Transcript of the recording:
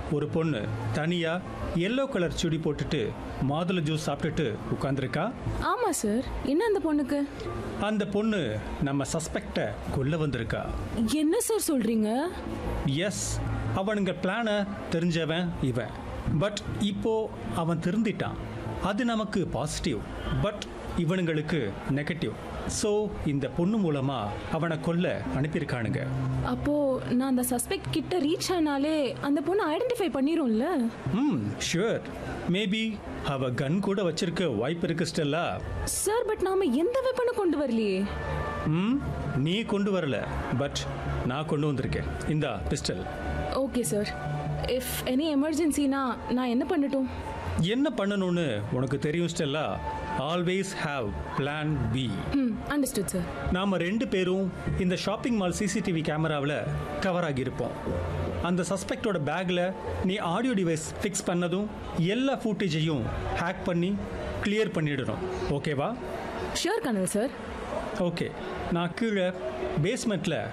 ஒரு பொண்ணு தனியா எல்லோ கலர் சுடி போட்டுட்டு மாதுளை ஜூஸ் சாப்பிட்டுட்டு உட்காந்துருக்கா ஆமா சார் என்ன அந்த பொண்ணுக்கு அந்த பொண்ணு நம்ம சஸ்பெக்டை கொல்ல வந்திருக்கா என்ன சார் சொல்றீங்க எஸ் அவனுங்க பிளானை தெரிஞ்சவன் இவன் பட் இப்போ அவன் திருந்திட்டான் அது நமக்கு பாசிட்டிவ் பட் இவனுங்களுக்கு நெகட்டிவ் ஸோ இந்த பொண்ணு மூலமா அவனை கொல்ல அனுப்பியிருக்கானுங்க அப்போ நான் அந்த சஸ்பெக்ட் கிட்ட ரீச் ஆனாலே அந்த பொண்ணை ஐடென்டிஃபை பண்ணிரும்ல ம் ஷுவர் மேபி அவ கன் கூட வச்சிருக்க வாய்ப்பு இருக்கு ஸ்டெல்லா சார் பட் நாம எந்த வெப்பனும் கொண்டு வரலையே ம் நீ கொண்டு வரல பட் நான் கொண்டு வந்திருக்கேன் இந்தா pistol okay sir if any எமர்ஜென்சினா நான் என்ன பண்ணட்டும் என்ன பண்ணணும்னு உனக்கு தெரியும் Stella always have plan B hmm understood sir நாம ரெண்டு பேரும் இந்த ஷாப்பிங் மால் சிசிடிவி கேமராவில் கவர் ஆகியிருப்போம் அந்த சஸ்பெக்டோட பேக்கில் நீ ஆடியோ டிவைஸ் ஃபிக்ஸ் பண்ணதும் எல்லா ஃபூட்டேஜையும் ஹேக் பண்ணி கிளியர் பண்ணிடணும் ஓகேவா ஷியோர் கனல் சார் ஓகே நான் கீழே பேஸ்மெண்ட்டில்